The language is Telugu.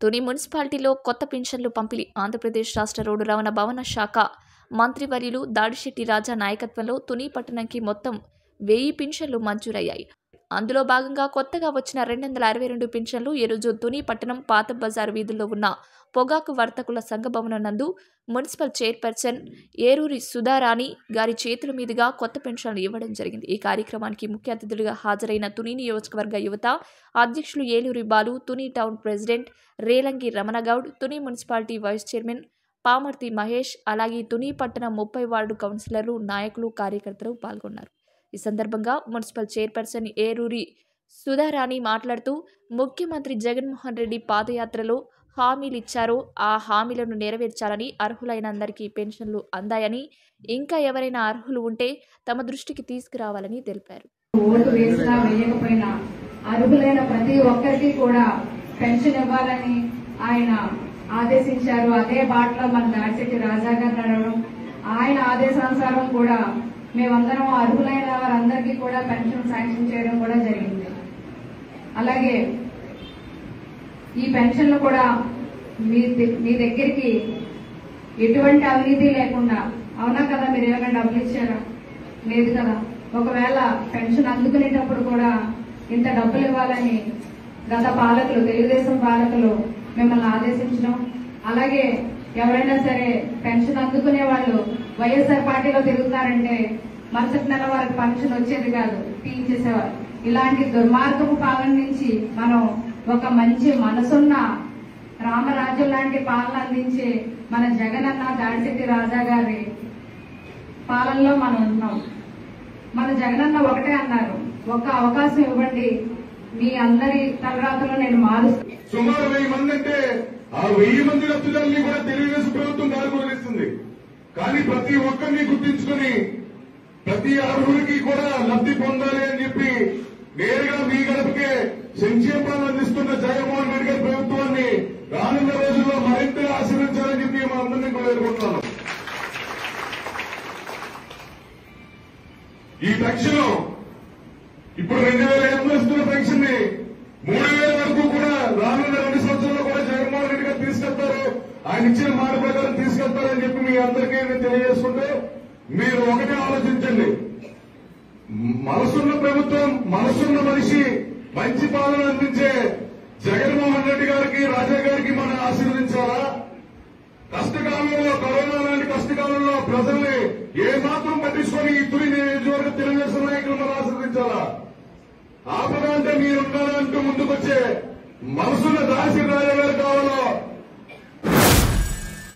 తుని మున్సిపాలిటీలో కొత్త పింఛన్లు పంపిణీ ఆంధ్రప్రదేశ్ రాష్ట్ర రోడ్డు రవాణా భవన శాఖ మంత్రివర్యులు దాడిశెట్టి రాజా నాయకత్వంలో తుని పట్టణంకి మొత్తం వెయ్యి పింఛన్లు మంజూరయ్యాయి అందులో భాగంగా కొత్తగా వచ్చిన రెండు వందల అరవై రెండు పింఛన్లు ఈరోజు తుని పట్టణం పాత బజార్ వీధుల్లో ఉన్న పొగాకు వర్తకుల సంఘ భవనం నందు మున్సిపల్ చైర్పర్సన్ ఏరూరి సుధారాణి గారి చేతుల మీదుగా కొత్త పెన్షన్లు ఇవ్వడం జరిగింది ఈ కార్యక్రమానికి ముఖ్య అతిథులుగా హాజరైన తుని నియోజకవర్గ యువత అధ్యక్షులు Eluri Balu Tuni town president Relangi Ramana Goud Tuni municipality vice chairman Pamarthi Mahesh అలాగే తుని పట్టణ ముప్పై వార్డు కౌన్సిలర్లు నాయకులు కార్యకర్తలు పాల్గొన్నారు ఈ సందర్భంగా మున్సిపల్ చైర్పర్సన్ ఏరూరి సుధారాణి మాట్లాడుతూ ముఖ్యమంత్రి జగన్మోహన్ రెడ్డి పాదయాత్రలో హామీలు ఇచ్చారో ఆ హామీలను నెరవేర్చాలని అర్హులైన అందరికీ పెన్షన్లు అందాయని ఇంకా ఎవరైనా అర్హులు ఉంటే తమ దృష్టికి తీసుకురావాలని తెలిపారు ఓటు వేసినా వేయకపోయినా అర్హులైన ప్రతి ఒక్కరికి కూడా పెన్షన్ ఇవ్వాలని ఆయన ఆదేశించారు అదే బాటలో మన దాడిశెట్టి రాజా గారు నడవడం ఆయన ఆదేశానుసారం కూడా మేమందరం అర్హులైన వారందరికీ కూడా పెన్షన్ శాంక్షన్ చేయడం కూడా జరిగింది అలాగే ఈ పెన్షన్లు కూడా మీ ద- మీ దగ్గరికి ఎటువంటి అవినీతి లేకుండా అవునా కదా మీరు ఏమైనా డబ్బులు ఇచ్చారా లేదు కదా ఒకవేళ పెన్షన్ అందుకునేటప్పుడు కూడా ఇంత డబ్బులు ఇవ్వాలని గత పాలకులు తెలుగుదేశం పాలకులు మిమ్మల్ని ఆదేశించడం అలాగే ఎవరైనా సరే పెన్షన్ అందుకునే వాళ్ళు వైఎస్ఆర్ పార్టీలో తిరుగుతారంటే మరుసటి నెల వారికి పెన్షన్ వచ్చేది కాదు తీయించేసేవారు ఇలాంటి దుర్మార్గపు పాలన నుంచి మనం ఒక మంచి మనసున్న రామరాజ్యం లాంటి పాలన అందించే మన జగనన్న దాడిశెట్టి రాజా గారి పాలనలో మనం ఉన్నాం మన జగనన్న ఒకటే అన్నారు ఒక అవకాశం ఇవ్వండి మీ అందరి తలరాతలో నేను మారుస్తాను సుమారు వెయ్యి మంది అంటే ఆ వెయ్యి మంది లబ్ధిదారుల్ని కూడా తెలుగుదేశం ప్రభుత్వం దారిపోనిస్తుంది కానీ ప్రతి ఒక్కరిని గుర్తించుకొని ప్రతి అర్హుడికి కూడా లబ్ధి పొందాలి అని చెప్పి నేరుగా మీ గడపకే సంక్షేమ పాలన అందిస్తున్న జగన్మోహన్ రెడ్డి గారి ప్రభుత్వాన్ని రానున్న రోజుల్లో మరింతగా ఆశీర్వించాలని చెప్పి మా అందరినీ కూడా వేడుకుంటున్నాను ఈ పెన్షన్ ఇప్పుడు రెండు వేల ఐదు వందలు ఇస్తున్న పెన్షన్ ని మూడు వేల వరకు కూడా రానున్న రెండు సంవత్సరాల్లో కూడా జగన్మోహన్ రెడ్డి గారు తీసుకెళ్తారు ఆయన ఇచ్చిన మాట ప్రకారం తీసుకెళ్తారని చెప్పి మీ అందరికీ నేను తెలియజేసుకుంటూ మీరు ఒకటే ఆలోచించండి మనసున్న ప్రభుత్వం మనసున్న మనిషి మంచి పాలన అందించే జగన్మోహన్ రెడ్డి గారికి రాజా గారికి మనం ఆశీర్వదించాలా కష్టకాలంలో కరోనా లాంటి కష్టకాలంలో ప్రజల్ని ఏమాత్రం పట్టించుకొని ఈ తుని నియోజకవర్గ తెలుగుదేశం నాయకులు మనం ఆశీర్వదించాలా ఆపద అంటే మీరున్నారా అంటూ ముందుకొచ్చే మనసున్న దాసి రాజా